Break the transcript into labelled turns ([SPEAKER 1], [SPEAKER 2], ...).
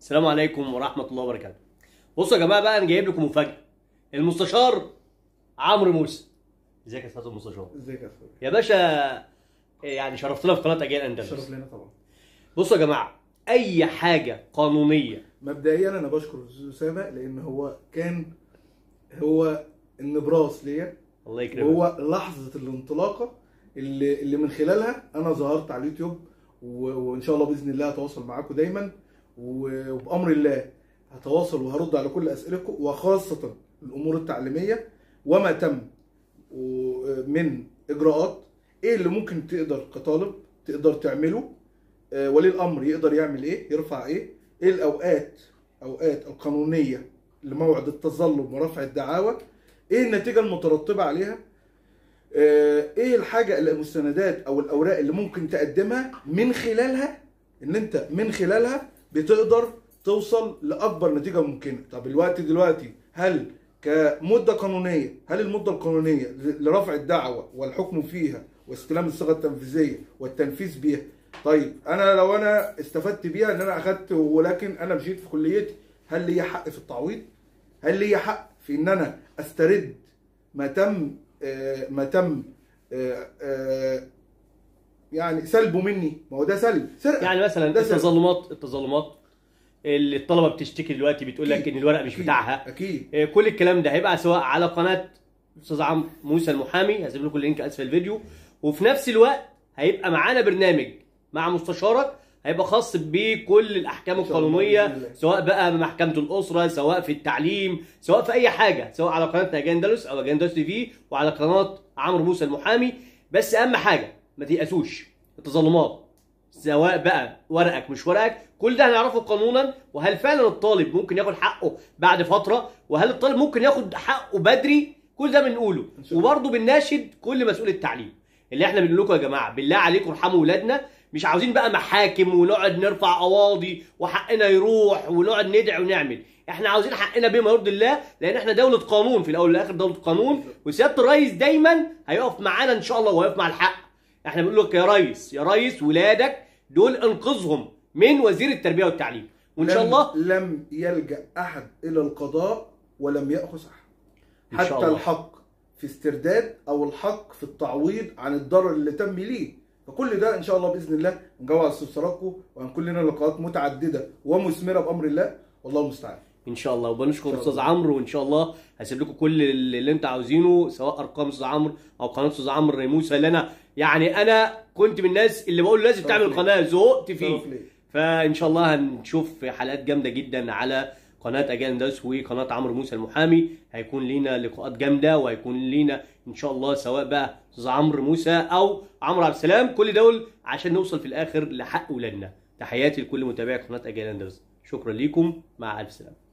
[SPEAKER 1] السلام عليكم ورحمه الله وبركاته بصوا يا جماعه بقى انا جايب لكم مفاجاه المستشار عمرو موسى ازيك يا استاذ المستشار
[SPEAKER 2] ازيك يا اخويا
[SPEAKER 1] يا باشا يعني شرفتنا في قناه اجيال اندلس
[SPEAKER 2] شرف لنا طبعا
[SPEAKER 1] بصوا يا جماعه اي حاجه قانونيه
[SPEAKER 2] مبدئيا انا بشكر الاستاذ اسامه لان هو كان هو النبراس ليا
[SPEAKER 1] الله يكرمك
[SPEAKER 2] وهو لحظه الانطلاقه اللي اللي من خلالها انا ظهرت على اليوتيوب و- وان شاء الله باذن الله هتواصل معاكم دايما و- وبامر الله هتواصل وهرد على كل اسئلتكم وخاصه الامور التعليميه وما تم و- من اجراءات ايه اللي ممكن تقدر كطالب تقدر تعمله آه، ولي الامر يقدر يعمل ايه يرفع ايه ايه الاوقات اوقات القانونيه لموعد التظلم ورفع الدعاوى ايه النتيجه المترتبه عليها آه، ايه الحاجه المستندات او الاوراق اللي ممكن تقدمها من خلالها ان انت من خلالها بتقدر توصل لاكبر نتيجه ممكنه طب الوقت دلوقتي هل كمده قانونيه هل المده القانونيه ل- لرفع الدعوه والحكم فيها واستلام الصيغه التنفيذيه والتنفيذ بيها طيب انا لو انا استفدت بيها ان انا اخدت ولكن انا مشيت في كليتي هل لي حق في التعويض هل لي حق في ان انا استرد ما تم آه، ما تم آه، آه، يعني سلبه مني ما هو ده سلب سرقه
[SPEAKER 1] يعني مثلا
[SPEAKER 2] ده سبب.
[SPEAKER 1] التظلمات التظلمات اللي الطلبه بتشتكي دلوقتي بتقول لك
[SPEAKER 2] أكيد.
[SPEAKER 1] ان الورق مش
[SPEAKER 2] أكيد.
[SPEAKER 1] بتاعها
[SPEAKER 2] اكيد
[SPEAKER 1] إيه، كل الكلام ده هيبقى سواء على قناه استاذ عمرو موسى المحامي هسيب لكم اللينك اسفل الفيديو وفي نفس الوقت هيبقى معانا برنامج مع مستشارك هيبقى خاص بكل الاحكام
[SPEAKER 2] إن شاء الله
[SPEAKER 1] القانونيه
[SPEAKER 2] بإذن الله.
[SPEAKER 1] سواء بقى محكمه الاسره سواء في التعليم سواء في اي حاجه سواء على قناه اجندلس او اجندلس تي في وعلى قناه عمرو موسى المحامي بس اهم حاجه ما تيأسوش التظلمات سواء بقى ورقك مش ورقك كل ده هنعرفه قانونا وهل فعلا الطالب ممكن ياخد حقه بعد فتره وهل الطالب ممكن ياخد حقه بدري كل ده بنقوله
[SPEAKER 2] إن شاء الله.
[SPEAKER 1] وبرضه بنناشد كل مسؤول التعليم اللي احنا بنقول لكم يا جماعه بالله عليكم ارحموا ولادنا مش عاوزين بقى محاكم ونقعد نرفع قواضي وحقنا يروح ونقعد ندعي ونعمل احنا عاوزين حقنا بما يرضي الله لان احنا دوله قانون في الاول والاخر دوله قانون وسياده الرئيس دايما هيقف معانا ان شاء الله وهيقف مع الحق احنا بنقول لك يا ريس يا ريس ولادك دول انقذهم من وزير التربيه والتعليم وان شاء
[SPEAKER 2] لم-
[SPEAKER 1] الله
[SPEAKER 2] لم يلجا احد الى القضاء ولم ياخذ حقه
[SPEAKER 1] إن شاء
[SPEAKER 2] حتى
[SPEAKER 1] الله.
[SPEAKER 2] الحق في استرداد او الحق في التعويض عن الضرر اللي تم ليه فكل ده ان شاء الله باذن الله نجاوب على استفساراتكم وهنكون لنا لقاءات متعدده ومثمره بامر الله والله المستعان
[SPEAKER 1] ان شاء الله وبنشكر
[SPEAKER 2] إن شاء
[SPEAKER 1] استاذ
[SPEAKER 2] الله.
[SPEAKER 1] عمرو وان شاء الله هسيب لكم كل اللي انتوا عاوزينه سواء ارقام استاذ عمرو او قناه استاذ عمرو موسى اللي انا يعني انا كنت من الناس اللي بقول لازم
[SPEAKER 2] شرف
[SPEAKER 1] تعمل
[SPEAKER 2] لي.
[SPEAKER 1] قناه زهقت فيه
[SPEAKER 2] شرف لي.
[SPEAKER 1] فان شاء الله هنشوف حلقات جامده جدا على قناه اجندس وقناه عمرو موسى المحامي هيكون لينا لقاءات جامده وهيكون لينا ان شاء الله سواء بقى استاذ عمرو موسى او عمرو عبد السلام كل دول عشان نوصل في الاخر لحق ولادنا تحياتي لكل متابعي قناه اجندس شكرا ليكم مع الف سلامه